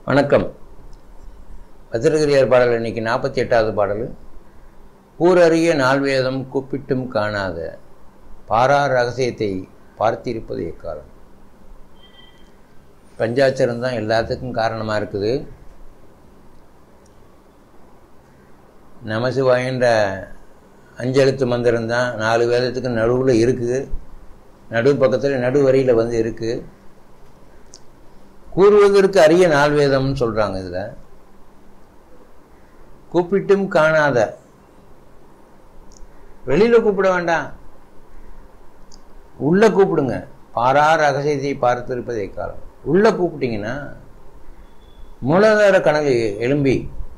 வணக்கம் பத்திரகிரியார் பாடல் இன்னைக்கு நாற்பத்தி எட்டாவது பாடல் ஊரறிய நால்வேதம் கூப்பிட்டும் காணாத பாரார் ரகசியத்தை பார்த்திருப்பது எக்காலம் பஞ்சாட்சரம் தான் எல்லாத்துக்கும் காரணமாக இருக்குது நமசிவாயன்ற அஞ்செழுத்து மந்திரம் தான் நாலு வேதத்துக்கு நடுவில் இருக்குது நடு பக்கத்தில் நடுவரியில் வந்து இருக்குது கூறுவதற்கு அரிய நால்வேதம்னு சொல்கிறாங்க இதில் கூப்பிட்டும் காணாத வெளியில் கூப்பிட வேண்டாம் உள்ள கூப்பிடுங்க பாரா ரகசியத்தை பார்த்திருப்பதை காலம் உள்ள கூப்பிட்டீங்கன்னா மூலாதார கனவு எழும்பி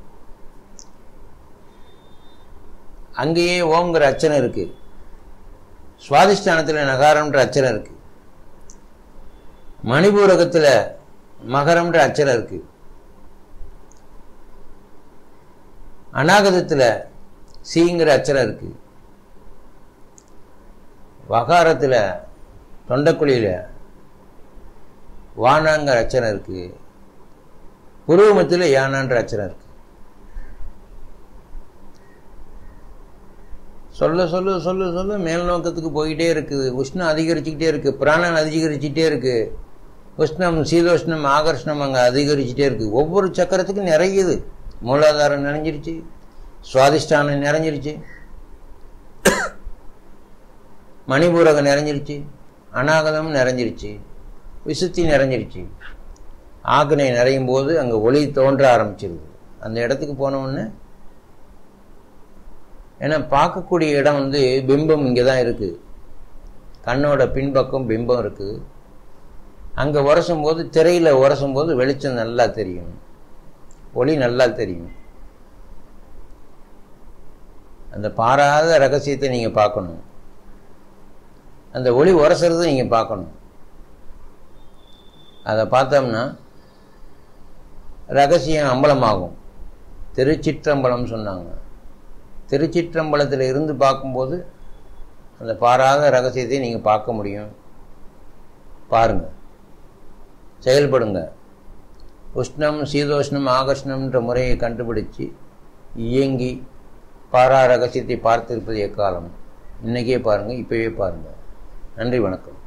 அங்கேயே ஓங்கிற அச்சனை இருக்கு சுவாதிஷ்டானத்தில் நகாரம்ன்ற அச்சனை இருக்கு மணிபூரகத்தில் மகரம்ன்ற அச்சரம் இருக்கு அநாகதத்தில் சீங்கிற அச்சரம் இருக்கு வகாரத்தில் தொண்டக்குழியில் வானாங்கிற அச்சரம் இருக்கு புருவமத்தில் யானான்ற அச்சரம் இருக்கு சொல்ல சொல்ல சொல்ல சொல்ல மேல் நோக்கத்துக்கு போயிட்டே இருக்குது உஷ்ணம் அதிகரிச்சுக்கிட்டே இருக்கு பிராணன் அதிகரிச்சுட்டே இருக்கு உஷ்ணம் சீதோஷ்ணம் ஆகர்ஷணம் அங்கே அதிகரிச்சுட்டே இருக்கு ஒவ்வொரு சக்கரத்துக்கும் நிறையுது மூலாதாரம் நிறைஞ்சிருச்சு சுவாதிஷ்டானம் நிறைஞ்சிருச்சு மணிபூரகம் நிறைஞ்சிருச்சு அநாகதம் நிறைஞ்சிருச்சு விசுத்தி நிறைஞ்சிருச்சு ஆக்னை நிறையும் போது அங்கே ஒளி தோன்ற ஆரம்பிச்சிருது அந்த இடத்துக்கு போனவுடனே ஏன்னா பார்க்கக்கூடிய இடம் வந்து பிம்பம் இங்கே தான் இருக்குது கண்ணோட பின்பக்கம் பிம்பம் இருக்குது அங்கே உரசும் போது திரையில் உரசும் போது வெளிச்சம் நல்லா தெரியும் ஒளி நல்லா தெரியும் அந்த பாராத ரகசியத்தை நீங்கள் பார்க்கணும் அந்த ஒளி உரசுறதை நீங்கள் பார்க்கணும் அதை பார்த்தோம்னா ரகசியம் அம்பலமாகும் திருச்சிற்றம்பலம் சொன்னாங்க திருச்சிற்றம்பலத்தில் இருந்து பார்க்கும்போது அந்த பாராத ரகசியத்தை நீங்கள் பார்க்க முடியும் பாருங்கள் செயல்படுங்க உஷ்ணம் சீதோஷ்ணம் ஆகர்ஷ்ணம்ன்ற முறையை கண்டுபிடிச்சு இயங்கி பாரா ரகசியத்தை பார்த்திருப்பது எக்காலம் இன்றைக்கே பாருங்கள் இப்போவே பாருங்கள் நன்றி வணக்கம்